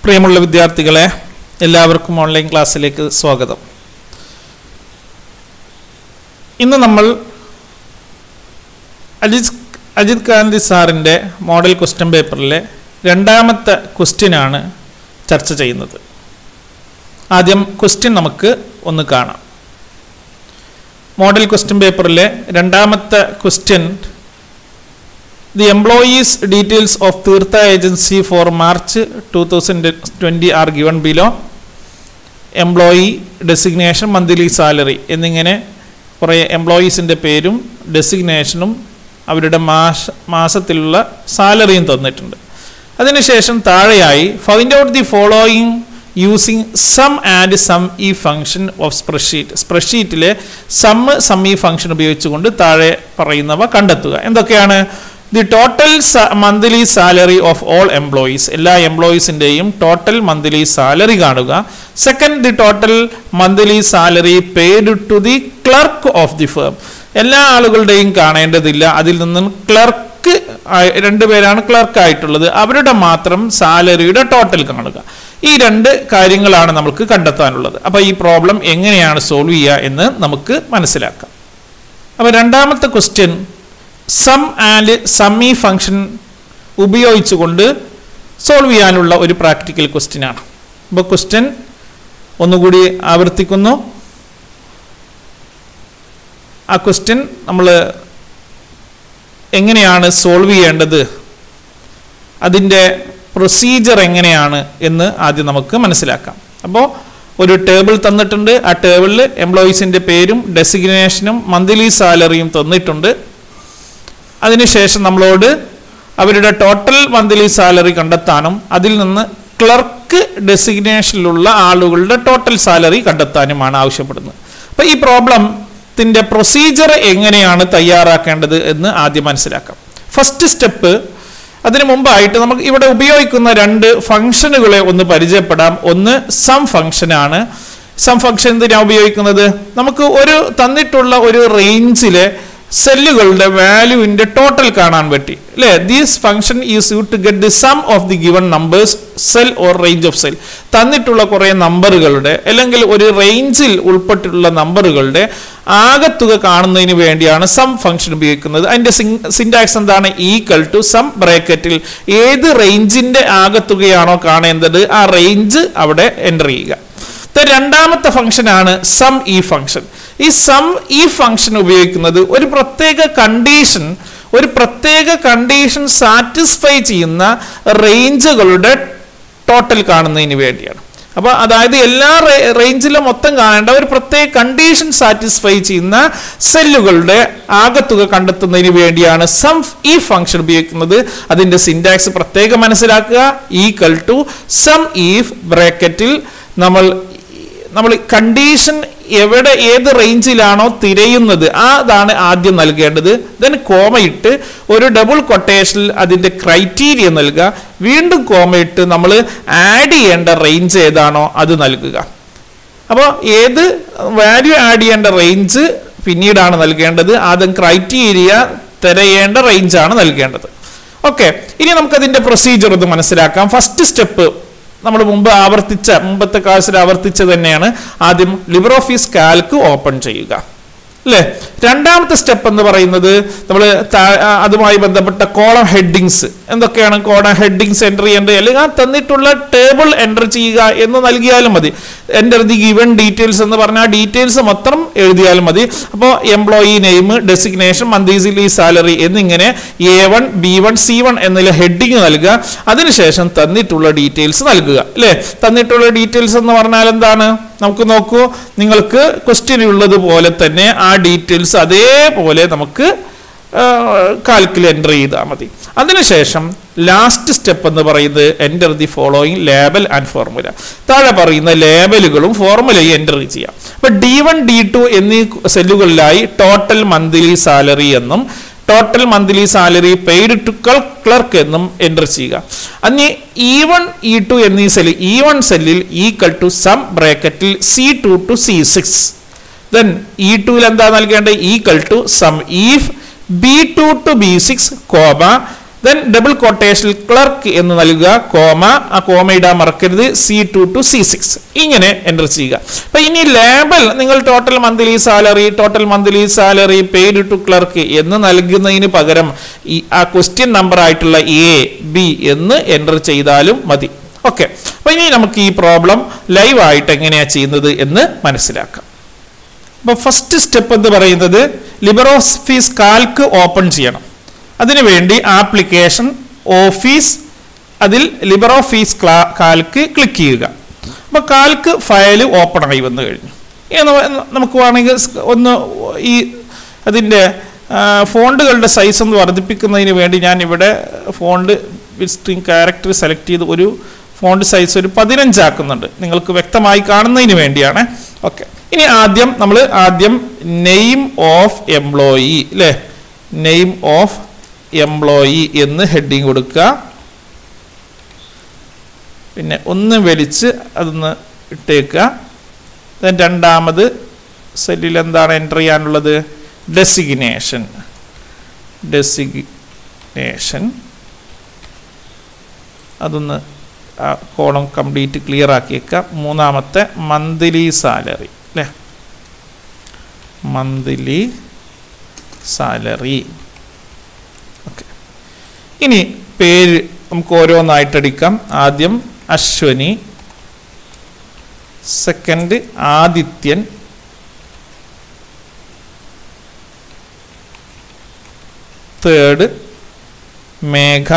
പ്രിയമുള്ള വിദ്യാർത്ഥികളെ എല്ലാവർക്കും ഓൺലൈൻ ക്ലാസ്സിലേക്ക് സ്വാഗതം ഇന്ന് നമ്മൾ അജിത് അജിത് കാന്തി സാറിൻ്റെ മോഡൽ ക്വസ്റ്റ്യൻ പേപ്പറിലെ രണ്ടാമത്തെ ക്വസ്റ്റ്യനാണ് ചർച്ച ചെയ്യുന്നത് ആദ്യം ക്വസ്റ്റ്യൻ നമുക്ക് ഒന്ന് കാണാം മോഡൽ ക്വസ്റ്റ്യൻ പേപ്പറിലെ രണ്ടാമത്തെ question the employees details of Theertha agency for March two thousand twenty are given below employee designation monthly salary എന്നിങ്ങനെ കുറേ എംപ്ലോയീസിൻ്റെ പേരും ഡെസിഗ്നേഷനും അവരുടെ മാസ മാസത്തിലുള്ള സാലറിയും തന്നിട്ടുണ്ട് അതിനുശേഷം താഴെയായി find out the following using sum and sum ഈ ഫംഗ്ഷൻ ഓഫ് സ്പ്രെഡ്ഷീറ്റ് സ്പ്രെഡ്ഷീറ്റിലെ സം സം ഈ ഫംഗ്ഷൻ ഉപയോഗിച്ചുകൊണ്ട് താഴെ പറയുന്നവ കണ്ടെത്തുക എന്തൊക്കെയാണ് the total monthly salary of all employees എല്ലാ എംപ്ലോയീസിൻ്റെയും ടോട്ടൽ മന്ത്ലി സാലറി കാണുക second the total monthly salary paid to the clerk of the firm എല്ലാ ആളുകളുടെയും കാണേണ്ടതില്ല അതിൽ നിന്നും ക്ലർക്ക് രണ്ടുപേരാണ് ക്ലർക്ക് ആയിട്ടുള്ളത് അവരുടെ മാത്രം സാലറിയുടെ ടോട്ടൽ കാണുക ഈ രണ്ട് കാര്യങ്ങളാണ് നമുക്ക് കണ്ടെത്താനുള്ളത് അപ്പോൾ ഈ പ്രോബ്ലം എങ്ങനെയാണ് സോൾവ് ചെയ്യുക എന്ന് നമുക്ക് മനസ്സിലാക്കാം അപ്പോൾ രണ്ടാമത്തെ question sum and sumif function ഉപയോഗിച്ചുകൊണ്ട് സോൾവ് ചെയ്യാനുള്ള ഒരു പ്രാക്ടിക്കൽ ക്വസ്റ്റ്യൻ ആണ് അപ്പോൾ ക്വസ്റ്റ്യൻ ഒന്നുകൂടി ആവർത്തിക്കുന്നു ആ ക്വസ്റ്റ്യൻ നമ്മൾ എങ്ങനെയാണ് സോൾവ് ചെയ്യേണ്ടത് അതിൻ്റെ പ്രൊസീജിയർ എങ്ങനെയാണ് എന്ന് ആദ്യം നമുക്ക് മനസ്സിലാക്കാം അപ്പോൾ ഒരു ടേബിൾ തന്നിട്ടുണ്ട് ആ ടേബിളിൽ എംപ്ലോയീസിൻ്റെ പേരും ഡെസിഗ്നേഷനും മന്ത്ലി സാലറിയും തന്നിട്ടുണ്ട് അതിനുശേഷം നമ്മളോട് അവരുടെ ടോട്ടൽ മന്ത്ലി സാലറി കണ്ടെത്താനും അതിൽ നിന്ന് ക്ലർക്ക് ഡെസിഗ്നേഷനിലുള്ള ആളുകളുടെ ടോട്ടൽ സാലറി കണ്ടെത്താനുമാണ് ആവശ്യപ്പെടുന്നത് അപ്പോൾ ഈ പ്രോബ്ലത്തിൻ്റെ പ്രൊസീജിയർ എങ്ങനെയാണ് തയ്യാറാക്കേണ്ടത് എന്ന് ആദ്യം മനസ്സിലാക്കാം ഫസ്റ്റ് സ്റ്റെപ്പ് അതിനു മുമ്പായിട്ട് നമുക്ക് ഇവിടെ ഉപയോഗിക്കുന്ന രണ്ട് ഫംഗ്ഷനുകളെ ഒന്ന് പരിചയപ്പെടാം ഒന്ന് സം ഫംഗ്ഷനാണ് സം ഫംഗ്ഷൻ എന്തിനാണ് ഉപയോഗിക്കുന്നത് നമുക്ക് ഒരു തന്നിട്ടുള്ള ഒരു റേഞ്ചിലെ സെല്ലുകളുടെ വാല്യൂവിന്റെ ടോട്ടൽ കാണാൻ പറ്റി അല്ലേ these function is use to get the sum of the given numbers cell or range of cell തന്നിട്ടുള്ള കുറേ നമ്പറുകളുടെ അല്ലെങ്കിൽ ഒരു റേഞ്ചിൽ ഉൾപ്പെട്ടിട്ടുള്ള നമ്പറുകളുടെ ആകത്തുക കാണുന്നതിന് വേണ്ടിയാണ് സം ഫംഗ്ഷൻ ഉപയോഗിക്കുന്നത് അതിന്റെ സിൻടാക്സ് എന്താണ് ഈക്വൽ ടു സം ബ്രാക്കറ്റിൽ ഏത് റേഞ്ചിന്റെ ആകത്തുകയാണോ കാണേണ്ടത് ആ റേഞ്ച് അവിടെ എൻ്റർ ചെയ്യുക രണ്ടാമത്തെ ഫംഗ്ഷനാണ് സം ഈ ഫംഗ്ഷൻ ഈ സം ഈ ഫംഗ്ഷൻ ഉപയോഗിക്കുന്നത് ഒരു പ്രത്യേക കണ്ടീഷൻ ഒരു പ്രത്യേക കണ്ടീഷൻ സാറ്റിസ്ഫൈ ചെയ്യുന്ന റേഞ്ചുകളുടെ ടോട്ടൽ കാണുന്നതിന് വേണ്ടിയാണ് അപ്പോൾ അതായത് എല്ലാ റേഞ്ചിലും മൊത്തം കാണേണ്ട ഒരു പ്രത്യേക കണ്ടീഷൻ സാറ്റിസ്ഫൈ ചെയ്യുന്ന സെല്ലുകളുടെ ആകത്തുക കണ്ടെത്തുന്നതിന് വേണ്ടിയാണ് സം ഈ ഫംഗ്ഷൻ ഉപയോഗിക്കുന്നത് അതിൻ്റെ സിൻടാക്സ് പ്രത്യേകം മനസ്സിലാക്കുക ഈക്വൽ ടു സം ഈഫ് ബ്രാക്കറ്റിൽ നമ്മൾ നമ്മൾ കണ്ടീഷൻ എവിടെ ഏത് റേഞ്ചിലാണോ തിരയുന്നത് അതാണ് ആദ്യം നൽകേണ്ടത് ദെൻ കോമയിട്ട് ഒരു ഡബിൾ കൊട്ടേഷനിൽ അതിൻ്റെ ക്രൈറ്റീരിയ നൽകുക വീണ്ടും കോമയിട്ട് നമ്മൾ ആഡ് ചെയ്യേണ്ട റേഞ്ച് ഏതാണോ അത് നൽകുക അപ്പോൾ ഏത് വാല്യൂ ആഡ് ചെയ്യേണ്ട റേഞ്ച് പിന്നീടാണ് നൽകേണ്ടത് ആദ്യം ക്രൈറ്റീരിയ തിരയേണ്ട റേഞ്ചാണ് നൽകേണ്ടത് ഓക്കെ ഇനി നമുക്കതിൻ്റെ പ്രൊസീജിയർ ഒന്ന് മനസ്സിലാക്കാം ഫസ്റ്റ് സ്റ്റെപ്പ് നമ്മൾ മുമ്പ് ആവർത്തിച്ച മുമ്പത്തെ ക്ലാസ്സിൽ ആവർത്തിച്ച തന്നെയാണ് ആദ്യം ലിബർ ഓഫീസ് കാൽക്ക് ഓപ്പൺ ചെയ്യുക അല്ലേ രണ്ടാമത്തെ സ്റ്റെപ്പ് എന്ന് പറയുന്നത് നമ്മൾ അതുമായി ബന്ധപ്പെട്ട കോളം ഹെഡിങ്സ് എന്തൊക്കെയാണ് കോളം ഹെഡിങ്സ് എൻ്റർ ചെയ്യേണ്ടത് അല്ലെങ്കിൽ ആ തന്നിട്ടുള്ള ടേബിൾ എൻ്റർ ചെയ്യുക എന്ന് നൽകിയാലും മതി എൻ്റർ ദി ഗിവൺ ഡീറ്റെയിൽസ് എന്ന് പറഞ്ഞാൽ ആ ഡീറ്റെയിൽസ് മൊത്തം എഴുതിയാലും മതി അപ്പോൾ employee name designation monthly salary എന്നിങ്ങനെ A one B one C one എന്നുള്ള ഹെഡിങ് നൽകുക അതിനുശേഷം തന്നിട്ടുള്ള ഡീറ്റെയിൽസ് നൽകുക അല്ലേ തന്നിട്ടുള്ള ഡീറ്റെയിൽസ് എന്ന് പറഞ്ഞാൽ എന്താണ് നമുക്ക് നോക്കൂ നിങ്ങൾക്ക് ക്വസ്റ്റ്യൻ ഉള്ളതുപോലെ തന്നെ ആ ഡീറ്റെയിൽസ് അതേപോലെ നമുക്ക് കാൽക്കിൽ എൻ്റർ ചെയ്താൽ മതി അതിനുശേഷം ലാസ്റ്റ് സ്റ്റെപ്പ് എന്ന് പറയുന്നത് enter the following label and formula താഴെ പറയുന്ന ലേബലുകളും ഫോർമുലയും എൻ്റർ ചെയ്യാം അപ്പൊ ഡി വൺ ഡി ടു എന്നീ സെല്ലുകളിലായി ടോട്ടൽ മന്ത്ലി സാലറി എന്നും total monthly salary paid to clerk എന്നും എൻ്റർ ചെയ്യുക അന്ന് ഇ വൺ ഇ ടു എന്നീ സെല്ലിൽ ഇ വൺ സെല്ലിൽ ഈക്വൽ ടു സം ബ്രാക്കറ്റിൽ C two to C six then E ടുവിൽ എന്താ നൽകേണ്ടത് equal to sum if B two to B six comma then double quotation clerk എന്ന് നൽകുക കോമ ആ കോമ ഇടാൻ മറക്കരുത് C two to C six ഇങ്ങനെ എൻ്റർ ചെയ്യുക അപ്പൊ ഇനി ലേബൽ നിങ്ങൾ total monthly salary total monthly salary paid to clerk എന്ന് നൽകുന്നതിന് പകരം ഈ ആ ക്വസ്റ്റ്യൻ നമ്പർ ആയിട്ടുള്ള എ ബി എന്ന് എൻ്റർ ചെയ്താലും മതി ഓക്കെ അപ്പൊ ഇനി നമുക്ക് ഈ പ്രോബ്ലം ലൈവ് ആയിട്ട് എങ്ങനെയാ ചെയ്യുന്നത് എന്ന് മനസ്സിലാക്കാം അപ്പൊ ഫസ്റ്റ് സ്റ്റെപ്പ് എന്ന് പറയുന്നത് ലിബർ ഓഫീസ് കാൽക്ക് ഓപ്പൺ ചെയ്യണം അതിനുവേണ്ടി ആപ്ലിക്കേഷൻ ഓഫീസ് അതിൽ ലിബർ ഓഫീസ് കാൽക്ക് ക്ലിക്ക് ചെയ്യുക അപ്പൊ കാൽക്ക് ഫയൽ ഓപ്പൺ ആയി വന്നു കഴിഞ്ഞു ഇനി നമ്മ- നമുക്ക് വേണമെങ്കിൽ സ് ഒന്ന് ഈ അതിൻ്റെ ഫോണ്ടുകളുടെ സൈസ് ഒന്ന് വർദ്ധിപ്പിക്കുന്നതിന് വേണ്ടി ഞാൻ ഇവിടെ ഫോണ്ട് വിസിറ്റിംഗ് ക്യാരക്ടർ സെലക്ട് ചെയ്ത് ഒരു ഫോണ്ട് സൈസ് ഒരു പതിനഞ്ചാക്കുന്നുണ്ട് നിങ്ങൾക്ക് വ്യക്തമായി കാണുന്നതിന് വേണ്ടിയാണ് ഓക്കെ ഇനി ആദ്യം നമ്മൾ ആദ്യം നെയിം ഓഫ് എംപ്ലോയി അല്ലേ നെയിം ഓഫ് എംപ്ലോയി എന്ന് ഹെഡിങ് കൊടുക്കുക പിന്നെ ഒന്ന് വലിച്ച് അതൊന്ന് ഇട്ടേക്കുക Then രണ്ടാമത് സെല്ലിൽ എന്താണ് എൻ്റർ ചെയ്യാനുള്ളത് ഡെസിഗ്നേഷൻ ഡെസിഗ്നേഷൻ അതൊന്ന് ആ കോളം കംപ്ലീറ്റ് ക്ലിയർ ആക്കിയേക്കാം മൂന്നാമത്തെ മന്ത്ലി സാലറി അല്ലേ മന്ത്ലി സാലറി ഓക്കെ ഇനി പേര് നമുക്ക് ഓരോന്നായിട്ടടിക്കാം ആദ്യം Ashwini second Adithyan third Megha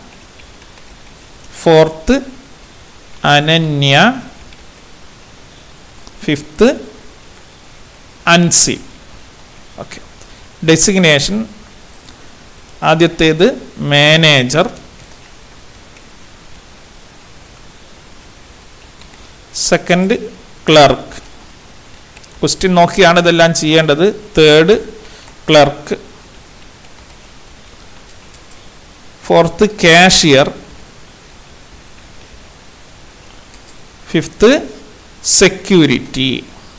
fourth Ananya fifth Ansi okay designation ആദ്യത്തേത് മാനേജർ സെക്കൻഡ് ക്ലർക്ക് ക്വസ്റ്റ്യൻ നോക്കിയാണ് ഇതെല്ലാം ചെയ്യേണ്ടത് third clerk fourth cashier fifth security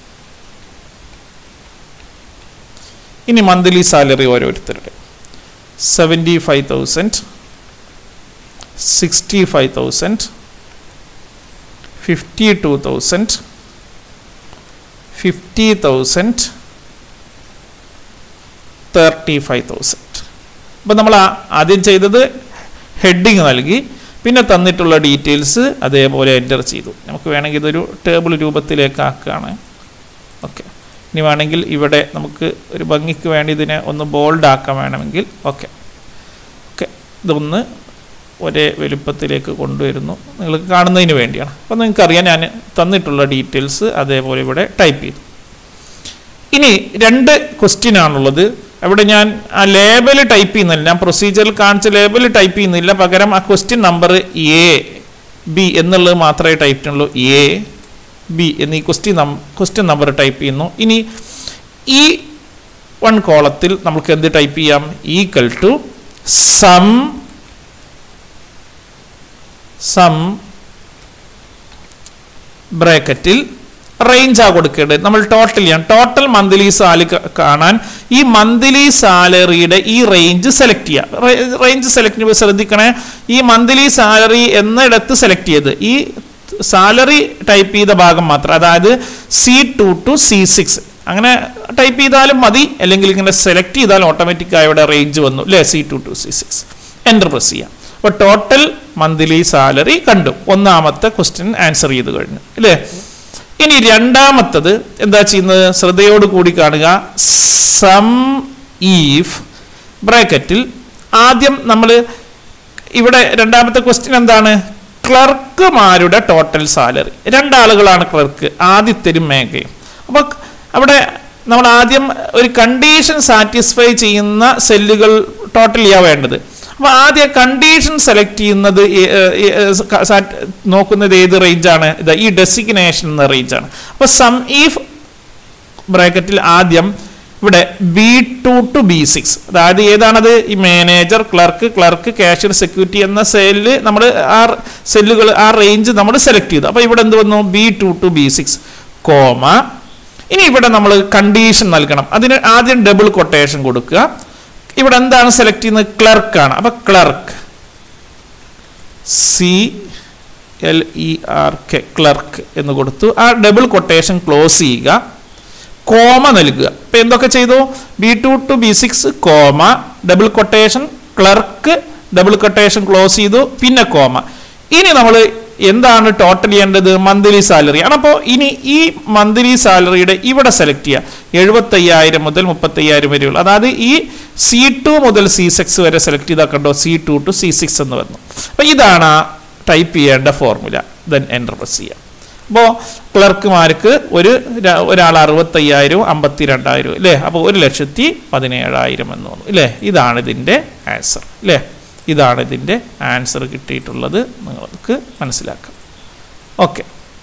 ഇനി മന്ത്ലി സാലറി ഓരോരുത്തരുടെ seventy five thousand sixty five thousand fifty two thousand fifty thousand thirty five thousand അപ്പം നമ്മൾ ആ- ആദ്യം ചെയ്തത് ഹെഡിങ് നൽകി പിന്നെ തന്നിട്ടുള്ള ഡീറ്റെയിൽസ് അതേപോലെ എൻ്റർ ചെയ്തു നമുക്ക് വേണമെങ്കിൽ ഇതൊരു ടേബിൾ രൂപത്തിലേക്ക് ആക്കുകയാണ് ഓക്കെ ഇനി വേണമെങ്കിൽ ഇവിടെ നമുക്ക് ഒരു ഭംഗിക്ക് വേണ്ടി ഇതിനെ ഒന്ന് ബോൾഡ് ആക്കാൻ വേണമെങ്കിൽ ഓക്കെ ഓക്കെ ഇതൊന്ന് ഒരേ വലുപ്പത്തിലേക്ക് കൊണ്ടുവരുന്നു നിങ്ങൾക്ക് കാണുന്നതിന് വേണ്ടിയാണ് അപ്പോൾ നിങ്ങൾക്കറിയാം ഞാൻ തന്നിട്ടുള്ള ഡീറ്റെയിൽസ് അതേപോലെ ഇവിടെ ടൈപ്പ് ചെയ്തു ഇനി രണ്ട് ക്വസ്റ്റ്യൻ ആണുള്ളത് അവിടെ ഞാൻ ആ ലേബൽ ടൈപ്പ് ചെയ്യുന്നില്ല ഞാൻ പ്രൊസീജിയറിൽ കാണിച്ച ലേബൽ ടൈപ്പ് ചെയ്യുന്നില്ല പകരം ആ ക്വസ്റ്റ്യൻ നമ്പർ എ ബി എന്നുള്ളത് മാത്രമേ ടൈപ്പ് ചെയ്യുന്നുള്ളൂ എ ബി എന്നീ ക്വസ്റ്റ്യൻ ക്വസ്റ്റ്യൻ നമ്പർ ടൈപ്പ് ചെയ്യുന്നു ഇനി ഈ വൺ കോളത്തിൽ നമുക്ക് എന്ത് ടൈപ്പ് ചെയ്യാം ഈക്വൽ ടു സം സം ബ്രാക്കറ്റിൽ റേഞ്ച് ആ കൊടുക്കേണ്ടത് നമ്മൾ ടോട്ടൽ ചെയ്യാം ടോട്ടൽ മന്ത്ലി സാലറി കാണാൻ ഈ മന്ത്ലി സാലറിയുടെ ഈ റേഞ്ച് സെലക്ട് ചെയ്യുക റേഞ്ച് സെലക്ട് ചെയ്യുമ്പോൾ ശ്രദ്ധിക്കണേ ഈ മന്ത്ലി സാലറി എന്നിടത്ത് സെലക്ട് ചെയ്ത് ഈ സാലറി ടൈപ്പ് ചെയ്ത ഭാഗം മാത്രം അതായത് C two to C six അങ്ങനെ ടൈപ്പ് ചെയ്താലും മതി അല്ലെങ്കിൽ ഇങ്ങനെ സെലക്ട് ചെയ്താൽ ഓട്ടോമാറ്റിക്കായി ഇവിടെ റേഞ്ച് വന്നു അല്ലേ C two to C six enter press ചെയ്യാം അപ്പോൾ ടോട്ടൽ മന്ത്ലി സാലറി കണ്ടു ഒന്നാമത്തെ ക്വസ്റ്റ്യൻ ആൻസർ ചെയ്ത് കഴിഞ്ഞു അല്ലേ ഇനി രണ്ടാമത്തത് എന്താ ചെയ്യുന്നത് ശ്രദ്ധയോട് കൂടി കാണുക സം ഈഫ് ബ്രാക്കറ്റിൽ ആദ്യം നമ്മൾ ഇവിടെ രണ്ടാമത്തെ ക്വസ്റ്റ്യൻ എന്താണ് ക്ലർക്കുമാരുടെ ടോട്ടൽ സാലറി രണ്ടാളുകളാണ് ക്ലർക്ക് ആദിത്യരും മേഘയും അപ്പോൾ അവിടെ നമ്മൾ ആദ്യം ഒരു കണ്ടീഷൻ സാറ്റിസ്ഫൈ ചെയ്യുന്ന സെല്ലുകൾ ടോട്ടൽ ചെയ്യാൻ വേണ്ടത് അപ്പോൾ ആദ്യം കണ്ടീഷൻ സെലക്ട് ചെയ്യുന്നത് ഏ- ഏ- ഏ- സ- സാറ്റ് നോക്കുന്നത് ഏത് റേഞ്ചാണ് ഇത് ഈ ഡെസിഗ്നേഷൻ എന്ന റേഞ്ചാണ് അപ്പോൾ സം ഈഫ് ബ്രാക്കറ്റിൽ ആദ്യം ഇവിടെ B two to B six അതായത് ഏതാണത് ഈ manager clerk clerk cashier security എന്ന സെല്ല് നമ്മൾ ആ സെല്ലുകൾ ആ റേഞ്ച് നമ്മൾ സെലക്ട് ചെയ്തു അപ്പോൾ ഇവിടെ എന്ത് വന്നു B two to B six comma ഇനി ഇവിടെ നമ്മൾ കണ്ടീഷൻ നൽകണം അതിന് ആദ്യം ഡബിൾ കൊട്ടേഷൻ കൊടുക്കുക ഇവിടെ എന്താണ് സെലക്ട് ചെയ്യുന്നത് ക്ലർക്കാണ് അപ്പൊ clerk C L E R K clerk എന്ന് കൊടുത്തു ആ ഡബിൾ കൊട്ടേഷൻ ക്ലോസ് ചെയ്യുക കോമ നൽകുക ഇപ്പൊ എന്തൊക്കെ ചെയ്തു B two to B six comma double quotation clerk double quotation close ചെയ്തു പിന്നെ കോമ ഇനി നമ്മൾ എന്താണ് ടോട്ടൽ ചെയ്യേണ്ടത് മന്ത്ലി സാലറി ആണ് അപ്പോൾ ഇനി ഈ മന്ത്ലി സാലറിയുടെ ഇവിടെ സെലക്ട് ചെയ്യുക എഴുപത്തയ്യായിരം മുതൽ മുപ്പത്തയ്യായിരം വരെയുള്ള അതായത് ഈ സി ടു മുതൽ സി സിക്സ് വരെ സെലക്ട് ചെയ്താൽ കണ്ടോ C two to C six എന്ന് വന്നു അപ്പൊ ഇതാണ് ടൈപ്പ് ചെയ്യേണ്ട ഫോർമുല ദെൻ എൻ്റർ പ്രസ് ചെയ്യാം അപ്പോൾ ക്ലർക്കുമാർക്ക് ഒരു ര- ഒരാൾ അറുപത്തയ്യായിരവും അമ്പത്തി രണ്ടായിരവും അല്ലേ അപ്പോൾ ഒരു ലക്ഷത്തി പതിനേഴായിരം എന്ന് തോന്നുന്നു ഇല്ലേ ഇതാണ് ഇതിൻ്റെ ആൻസർ ഇല്ലേ ഇതാണ് ഇതിൻ്റെ ആൻസർ കിട്ടിയിട്ടുള്ളത് നിങ്ങൾക്ക് മനസ്സിലാക്കാം ഓക്കെ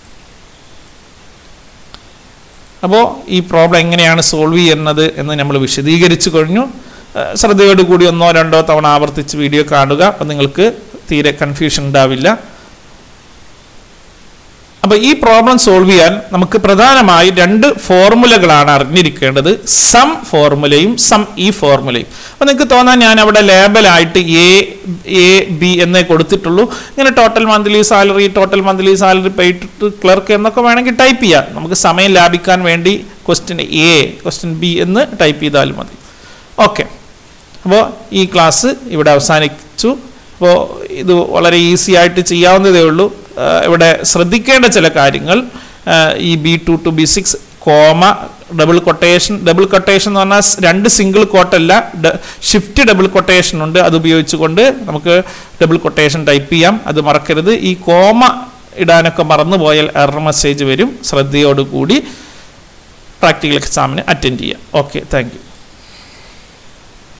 അപ്പോൾ ഈ പ്രോബ്ലം എങ്ങനെയാണ് സോൾവ് ചെയ്യുന്നത് എന്ന് നമ്മൾ വിശദീകരിച്ചു കഴിഞ്ഞു ഏഹ് ശ്രദ്ധയോടുകൂടി ഒന്നോ രണ്ടോ തവണ ആവർത്തിച്ച് വീഡിയോ കാണുക അപ്പം നിങ്ങൾക്ക് തീരെ കൺഫ്യൂഷൻ ഉണ്ടാവില്ല അപ്പൊ ഈ പ്രോബ്ലം സോൾവ് ചെയ്യാൻ നമുക്ക് പ്രധാനമായി രണ്ട് ഫോർമുലകളാണ് അറിഞ്ഞിരിക്കേണ്ടത് സം ഫോർമുലയും സം ഈ ഫോർമുലയും അപ്പൊ നിങ്ങൾക്ക് തോന്നാൻ ഞാൻ അവിടെ ലേബലായിട്ട് എ എ ബി എന്നേ കൊടുത്തിട്ടുള്ളൂ ഇങ്ങനെ total monthly salary total monthly salary paid to clerk എന്നൊക്കെ വേണമെങ്കിൽ ടൈപ്പ് ചെയ്യാം നമുക്ക് സമയം ലാഭിക്കാൻ വേണ്ടി ക്വസ്റ്റ്യൻ എ ക്വസ്റ്റ്യൻ ബി എന്ന് ടൈപ്പ് ചെയ്താൽ മതി ഓക്കെ അപ്പോൾ ഈ ക്ലാസ് ഇവിടെ അവസാനിച്ചു അപ്പോൾ ഇത് വളരെ ഈസി ആയിട്ട് ചെയ്യാവുന്നതേ ഉള്ളൂ ആ, ഇവിടെ ശ്രദ്ധിക്കേണ്ട ചില കാര്യങ്ങൾ ആ, ഈ B two to B six comma double quotation double quotation എന്ന് പറഞ്ഞാൽ സ് രണ്ട് സിംഗിൾ കോട്ടല്ല ഷിഫ്റ്റ് ഡബിൾ കൊട്ടേഷൻ ഉണ്ട് അത് ഉപയോഗിച്ചുകൊണ്ട് നമുക്ക് ഡബിൾ കൊട്ടേഷൻ ടൈപ്പ് ചെയ്യാം അത് മറക്കരുത് ഈ കോമ ഇടാനൊക്കെ മറന്നു പോയാൽ എറർ മെസ്സേജ് വരും ശ്രദ്ധയോടുകൂടി പ്രാക്ടിക്കൽ എക്സാമിന് അറ്റൻഡ് ചെയ്യാം ഓക്കെ താങ്ക് യു